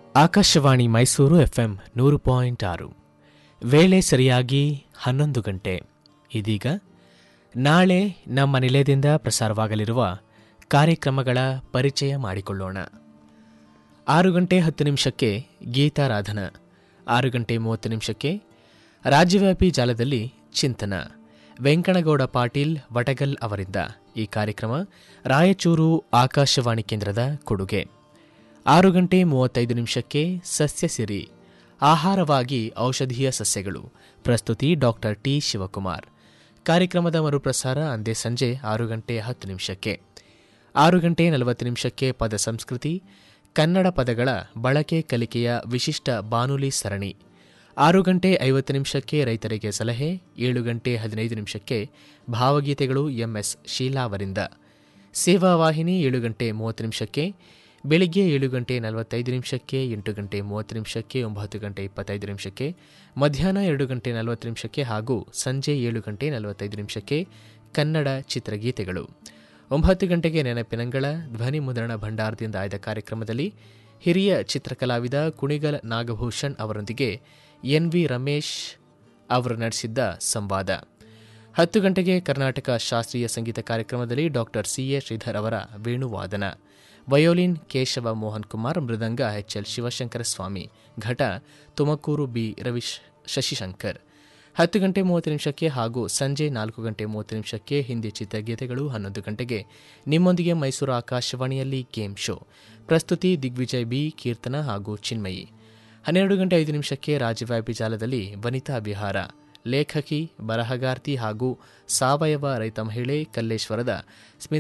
Akashvani Mysuru FM ನೂರು point ಆರು ವೇಳೆ ಸರಿಯಾಗಿ ಹನ್ನೊಂದು ಗಂಟೆ ಇದೀಗ ನಾಳೆ ನಮ್ಮ ನಿಲಯದಿಂದ ಪ್ರಸಾರವಾಗಲಿರುವ ಕಾರ್ಯಕ್ರಮಗಳ ಪರಿಚಯ ಮಾಡಿಕೊಳ್ಳೋಣ ಆರು ಗಂಟೆ ಹತ್ತು ನಿಮಿಷಕ್ಕೆ ಗೀತಾರಾಧನ ಆರು ಗಂಟೆ ಮೂವತ್ತು ನಿಮಿಷಕ್ಕೆ ರಾಜ್ಯವ್ಯಾಪಿ ಜಾಲದಲ್ಲಿ ಚಿಂತನ ವೆಂಕಣಗೌಡ ಪಾಟೀಲ್ ವಟಗಲ್ ಅವರಿಂದ ಈ ಕಾರ್ಯಕ್ರಮ ರಾಯಚೂರು ಆಕಾಶವಾಣಿ ಕೇಂದ್ರದ ಕೊಡುಗೆ ಆರು ಗಂಟೆ ಮೂವತ್ತೈದು ನಿಮಿಷಕ್ಕೆ ಸಸ್ಯ ಸಿರಿ ಆಹಾರವಾಗಿ ಔಷಧೀಯ ಸಸ್ಯಗಳು ಪ್ರಸ್ತುತಿ ಡಾಕ್ಟರ್ ಟಿ ಶಿವಕುಮಾರ್ ಕಾರ್ಯಕ್ರಮದ ಮರುಪ್ರಸಾರ ಅಂದೇ ಸಂಜೆ ಆರು ಗಂಟೆ ಹತ್ತು ನಿಮಿಷಕ್ಕೆ ಆರು ಗಂಟೆ ನಲವತ್ತು ನಿಮಿಷಕ್ಕೆ ಪದ ಸಂಸ್ಕೃತಿ ಕನ್ನಡ ಪದಗಳ ಬಳಕೆ ಕಲಿಕೆಯ ವಿಶಿಷ್ಟ ಬಾನುಲಿ ಸರಣಿ ಆರು ಗಂಟೆ ಐವತ್ತು ನಿಮಿಷಕ್ಕೆ ರೈತರಿಗೆ ಸಲಹೆ ಏಳು ಗಂಟೆ ಹದಿನೈದು ನಿಮಿಷಕ್ಕೆ ಭಾವಗೀತೆಗಳು ಎಂಎಸ್ ಶೀಲಾ ಅವರಿಂದ ಸೇವಾ ವಾಹಿನಿ ಏಳು ಗಂಟೆ ಮೂವತ್ತು ನಿಮಿಷಕ್ಕೆ ಬೆಳಿಗ್ಗೆ ಏಳು ಗಂಟೆ ನಲವತ್ತೈದು ನಿಮಿಷಕ್ಕೆ ಎಂಟು ಗಂಟೆ ಮೂವತ್ತು ನಿಮಿಷಕ್ಕೆ ಒಂಬತ್ತು ಗಂಟೆ ಇಪ್ಪತ್ತೈದು ನಿಮಿಷಕ್ಕೆ ಮಧ್ಯಾಹ್ನ ಎರಡು ಗಂಟೆ ನಲವತ್ತು ನಿಮಿಷಕ್ಕೆ ಹಾಗೂ ಸಂಜೆ ಏಳು ಗಂಟೆ ನಲವತ್ತೈದು ನಿಮಿಷಕ್ಕೆ ಕನ್ನಡ ಚಿತ್ರಗೀತೆಗಳು ಒಂಬತ್ತು ಗಂಟೆಗೆ ನೆನಪಿನಂಗಳ ಧ್ವನಿ ಮುದ್ರಣ ಭಂಡಾರದಿಂದ ಆಯ್ದ ಕಾರ್ಯಕ್ರಮದಲ್ಲಿ ಹಿರಿಯ ಚಿತ್ರಕಲಾವಿದ ಕುಣಿಗಲ್ ನಾಗಭೂಷಣ್ ಅವರೊಂದಿಗೆ ಎನ್ ವಿ ರಮೇಶ್ ಅವರು ನಡೆಸಿದ್ದ ಸಂವಾದ ಹತ್ತು ಗಂಟೆಗೆ ಕರ್ನಾಟಕ ಶಾಸ್ತ್ರೀಯ ಸಂಗೀತ ಕಾರ್ಯಕ್ರಮದಲ್ಲಿ ಡಾಕ್ಟರ್ ಸಿ ಎ ಶ್ರೀಧರ್ ಅವರ ವೇಣುವಾದನ ವಯೋಲಿನ್ ಕೇಶವ ಮೋಹನ್ ಕುಮಾರ್ ಮೃದಂಗ ಎಚ್ ಎಲ್ ಶಿವಶಂಕರ ಸ್ವಾಮಿ ಘಟ ತುಮಕೂರು ಬಿ ರವಿಶ್ ಶಶಿಶಂಕರ್ ಹತ್ತು ಗಂಟೆ ಮೂವತ್ತು ನಿಮಿಷಕ್ಕೆ ಹಾಗೂ ಸಂಜೆ ನಾಲ್ಕು ಗಂಟೆ ಮೂವತ್ತು ನಿಮಿಷಕ್ಕೆ ಹಿಂದಿ ಚಿತ್ರಗೀತೆಗಳು ಹನ್ನೊಂದು ಗಂಟೆಗೆ ನಿಮ್ಮೊಂದಿಗೆ ಮೈಸೂರು ಆಕಾಶವಾಣಿಯಲ್ಲಿ ಗೇಮ್ ಶೋ ಪ್ರಸ್ತುತಿ ದಿಗ್ವಿಜಯ್ ಬಿ ಕೀರ್ತನ ಹಾಗೂ ಚಿನ್ಮಯಿ ಹನ್ನೆರಡು ಗಂಟೆ ಐದು ನಿಮಿಷಕ್ಕೆ ರಾಜ್ಯವ್ಯಾಪಿ ಜಾಲದಲ್ಲಿ ವನಿತಾ ವಿಹಾರ ಲೇಖಕಿ ಬರಹಗಾರ್ತಿ ಹಾಗೂ ಸಾವಯವ ರೈತ ಮಹಿಳೆ ಕಲ್ಲೇಶ್ವರದ ಸ್ಮಿತಾ